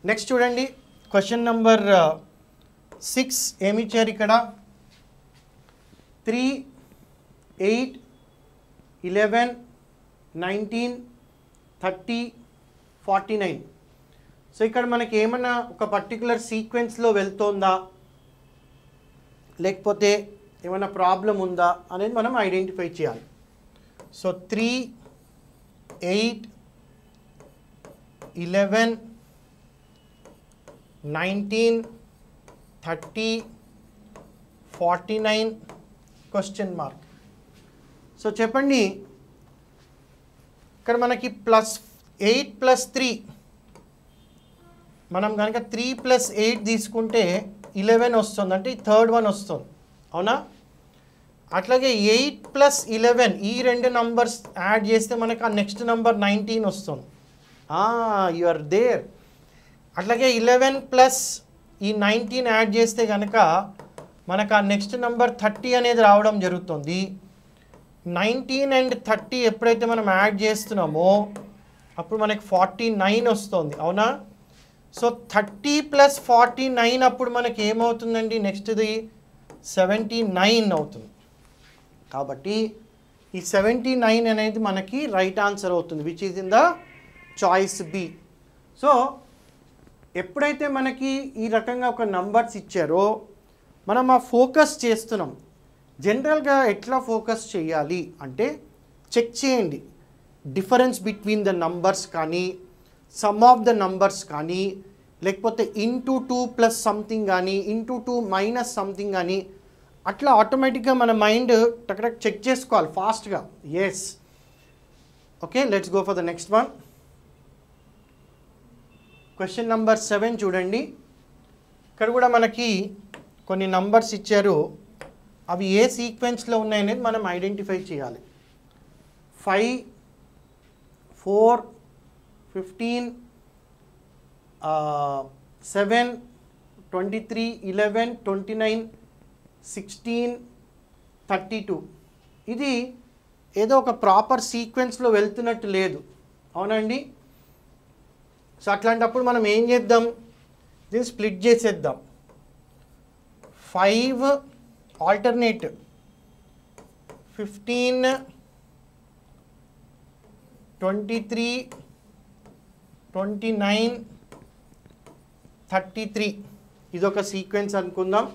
next చూడండి question number six ఏమి ఇచ్చారు ఇక్కడ three eight eleven nineteen thirty forty nine so ఇక్కడ మనకి ఏమన్నా ఒక పర్టికులర్ సీక్వెన్స్లో వెళ్తోందా లేకపోతే ఏమైనా ప్రాబ్లం ఉందా అనేది మనం ఐడెంటిఫై చేయాలి so three eight eleven nineteen thirty forty nine question mark so చెప్పండి ఇక్కడ మనకి ప్లస్ ఎయిట్ ప్లస్ త్రీ మనం కనుక త్రీ ప్లస్ ఎయిట్ తీసుకుంటే ఇలెవెన్ వస్తుంది అంటే థర్డ్ వన్ వస్తుంది అవునా అట్లాగే ఎయిట్ ప్లస్ ఇలెవెన్ ఈ రెండు నంబర్స్ యాడ్ చేస్తే మనకు ఆ నెక్స్ట్ నంబర్ నైన్టీన్ వస్తుంది యు ఆర్ దేర్ అట్లాగే ఇలెవెన్ ప్లస్ ఈ నైన్టీన్ యాడ్ చేస్తే కనుక మనకు ఆ నెక్స్ట్ నెంబర్ థర్టీ అనేది రావడం జరుగుతుంది నైన్టీన్ అండ్ థర్టీ ఎప్పుడైతే మనం యాడ్ చేస్తున్నామో అప్పుడు మనకి ఫార్టీ నైన్ వస్తుంది అవునా so thirty plus forty nine అప్పుడు మనకి ఏమవుతుందండి నెక్స్ట్ది సెవెంటీ నైన్ అవుతుంది కాబట్టి ఈ సెవెంటీ నైన్ అనేది మనకి రైట్ ఆన్సర్ అవుతుంది which is in the choice B so ఎప్పుడైతే మనకి ఈ రకంగా ఒక నంబర్స్ ఇచ్చారో మనం ఆ ఫోకస్ చేస్తున్నాం జనరల్గా ఎట్లా ఫోకస్ చేయాలి అంటే చెక్ చేయండి డిఫరెన్స్ బిట్వీన్ ద నంబర్స్ కానీ సమ్ ఆఫ్ ద నంబర్స్ కానీ లేకపోతే ఇంటూ టూ ప్లస్ సంథింగ్ కానీ ఇంటూ టూ మైనస్ సంథింగ్ కానీ అట్లా ఆటోమేటిక్గా మన మైండ్ టక్ చెక్ చేసుకోవాలి ఫాస్ట్గా yes okay let's go for the next one question number seven చూడండి ఇక్కడ కూడా మనకి కొన్ని నంబర్స్ ఇచ్చారు అవి ఏ సీక్వెన్స్లో ఉన్నాయనేది మనం ఐడెంటిఫై చేయాలి five four fifteen seven twenty three eleven twenty nine sixteen thirty two ఇది ఏదో ఒక ప్రాపర్ సీక్వెన్స్లో వెళ్తున్నట్టు లేదు అవునండి సో అట్లాంటప్పుడు మనం ఏం చేద్దాం దీన్ని స్ప్లిట్ చేసేద్దాం five alternate fifteen twenty three twenty nine thirty three ఇదొక సీక్వెన్స్ అనుకుందాం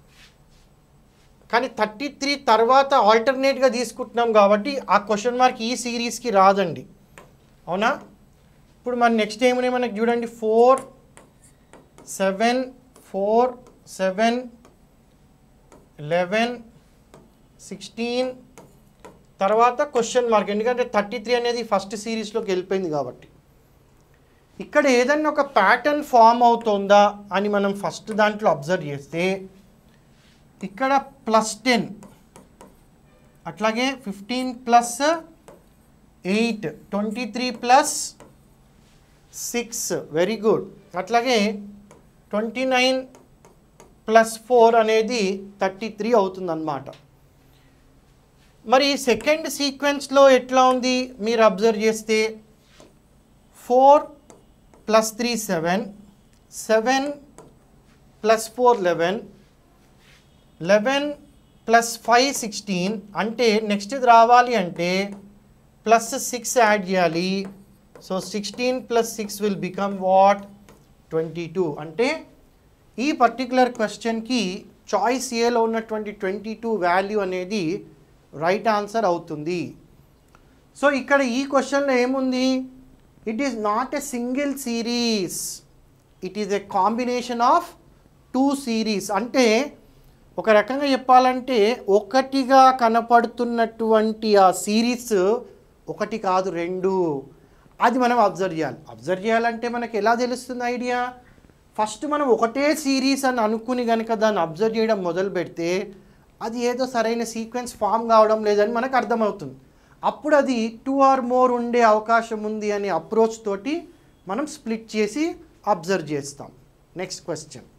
కానీ థర్టీ త్రీ తర్వాత ఆల్టర్నేట్గా తీసుకుంటున్నాం కాబట్టి ఆ క్వశ్చన్ మార్క్ ఈ సిరీస్కి రాదండి అవునా ఇప్పుడు మన నెక్స్ట్ ఏమున్నాయి మనకి చూడండి four seven four seven eleven sixteen తర్వాత క్వశ్చన్ మార్క్ ఎందుకంటే థర్టీ త్రీ అనేది ఫస్ట్ సిరీస్లోకి వెళ్ళిపోయింది కాబట్టి ఇక్కడ ఏదన్నా ఒక ప్యాటర్న్ ఫామ్ అవుతుందా అని మనం ఫస్ట్ దాంట్లో అబ్జర్వ్ చేస్తే ఇక్కడ ప్లస్ టెన్ అట్లాగే fifteen plus eight twenty three plus six very good అట్లాగే ట్వంటీ నైన్ ప్లస్ ఫోర్ అనేది థర్టీ త్రీ అవుతుందన్నమాట మరి సెకండ్ సీక్వెన్స్లో ఎట్లా ఉంది మీరు అబ్జర్వ్ చేస్తే four plus three seven seven plus four eleven eleven plus five sixteen అంటే నెక్స్ట్ ఇది రావాలి అంటే ప్లస్ సిక్స్ యాడ్ చేయాలి so sixteen plus six will become what twenty two అంటే ఈ పర్టికులర్ క్వశ్చన్కి చాయిస్ ఏలో ఉన్నటువంటి ట్వంటీ టూ వాల్యూ అనేది రైట్ ఆన్సర్ అవుతుంది సో ఇక్కడ ఈ క్వశ్చన్లో ఏముంది it is not a single series it is a combination of two series అంటే ఒక రకంగా చెప్పాలంటే ఒకటిగా కనపడుతున్నటువంటి ఆ సిరీస్ ఒకటి కాదు రెండు అది మనం అబ్జర్వ్ చేయాలి అబ్జర్వ్ చేయాలంటే మనకి ఎలా తెలుస్తుంది ఐడియా ఫస్ట్ మనం ఒకటే సిరీస్ అని అనుకుని కనుక దాన్ని అబ్జర్వ్ చేయడం మొదలు పెడితే అది ఏదో సరైన సీక్వెన్స్ ఫామ్ కావడం లేదని మనకు అర్థమవుతుంది అప్పుడు అది టూ ఆర్ మోర్ ఉండే అవకాశం ఉంది అనే అప్రోచ్ తోటి మనం స్ప్లిట్ చేసి అబ్జర్వ్ చేస్తాం నెక్స్ట్ క్వశ్చన్